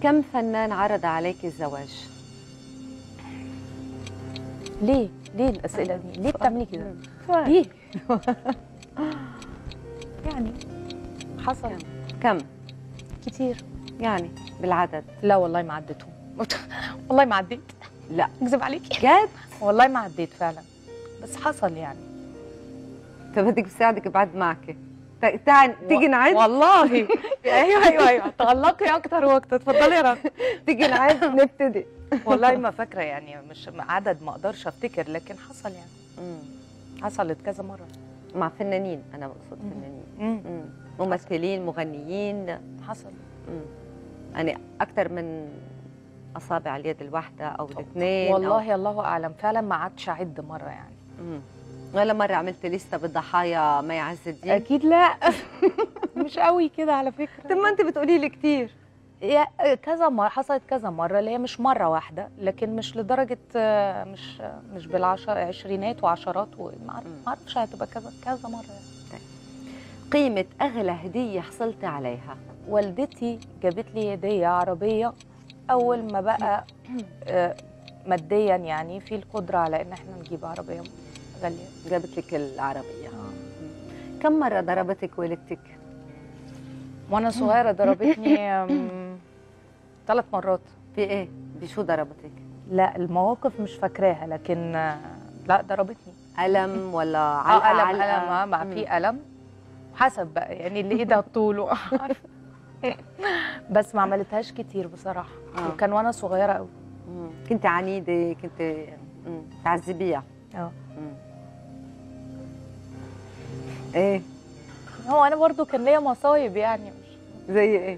كم فنان عرض عليك الزواج؟ ليه ليه الاسئله دي ليه بتعملي كده سؤال. ليه يعني حصل كم؟ كتير يعني بالعدد لا والله ما عديتهم والله ما عديت لا اكذب عليكي جد؟ والله ما عديت فعلا بس حصل يعني فبدك بساعدك بعد معك تا- تعال تيجي نعد والله ايوه ايوه ايوه تألقي اكتر واكتر اتفضلي يا رنا تيجي نعد نبتدي والله ما فاكره يعني مش عدد ما اقدرش افتكر لكن حصل يعني مم. حصلت كذا مره مع فنانين انا بقصد فنانين مم. مم. ممثلين مغنيين حصل مم. يعني اكثر من اصابع اليد الواحده او الاثنين والله الله اعلم فعلا ما عادش اعد مره يعني مم. ولا مره عملت لسته بالضحايا ما يعز الدين اكيد لا مش قوي كده على فكره طب ما انت بتقولي لي كثير يا- كذا مرة حصلت كذا مرة اللي هي مش مرة واحدة لكن مش لدرجة آه، مش مش بالعشر عشرينات وعشرات وما أعرف- مم. ما اعرفش هتبقى كذا كذا مرة يعني. قيمه اغلى هديه حصلت عليها والدتي جابت لي هدية عربية أول ما بقى آه، ماديا يعني في القدرة على إن احنا نجيب عربية غالية جابت لك العربيه كم مره ضربتك والدتك وأنا صغيرة ضربتني ثلاث مرات في ايه بشو ضربتك لا المواقف مش فاكراها لكن آه، لا ضربتني ألم ولا اه علقة ألم علقة؟ ألم اه مع مم. في ألم حسب بقى يعني اللي ايدها طوله بس ما عملتهاش كتير بصراحة آه. وكان وأنا صغيرة قوي مم. كنت عنيدة كنت مم. تعذبيها اه مم. ايه هو أنا برضو كان ليا مصايب يعني مش زي ايه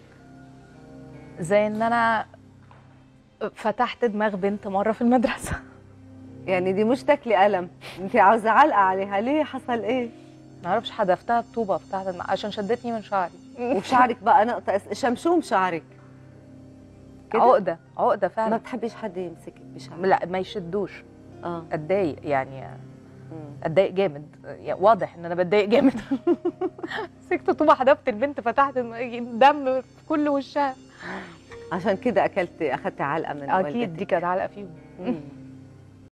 زي ان انا فتحت دماغ بنت مره في المدرسه يعني دي مش تاكلي ألم انت عاوزة علقة عليها ليه حصل ايه ما اعرفش حدفتها بطوبه فتحت دماغ عشان شدتني من شعري وشعرك بقى نقطة أس- شمشوم شعرك كده؟ عقده عقده ما فعلا بتحبيش حد يمسكك بشعرك لا ما يشدوش اه اتضايق يعني مم. اتضايق جامد يعني واضح ان انا بتضايق جامد مسكت طوبه حدفت البنت فتحت دم في كل وشها عشان كده اكلت اخذت علقة من اكيد والدتك. دي كانت علقه فيهم مم.